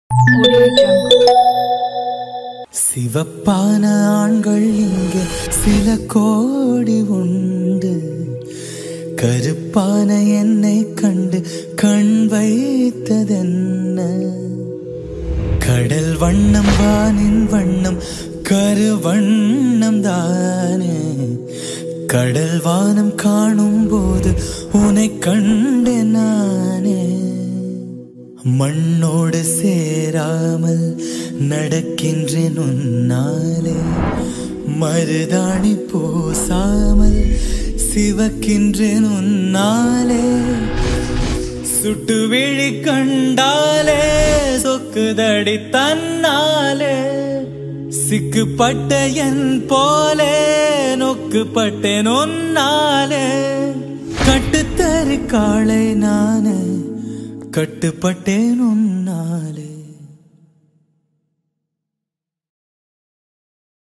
Audio Jungle. சிவப்பான ஆண்கள் இங்கே சில கோடி உண்டு கருப்பான என்னை கண்டு கண் வைத்ததென்ன கடல் வண்ணம் வானின் வண்ணம் கருவண்ணம் தானே கடல் வானம் காணும் போது உன்னை கண்டேன் நானே மண்ணோடு சேராமல் நடக்கின்றேன் உன்னாலே மருதாணி பூசாமல் சிவக்கின்றேன் உன்னாலே சுட்டு விழி கண்டாலே சொக்குதடி தன்னாலே சிக்குப்பட்ட என் போலே நொக்குப்பட்டேன் உன்னாலே கட்டுத்தறி காளை நானே கட்டுப்பட்டேன் உன்னாலே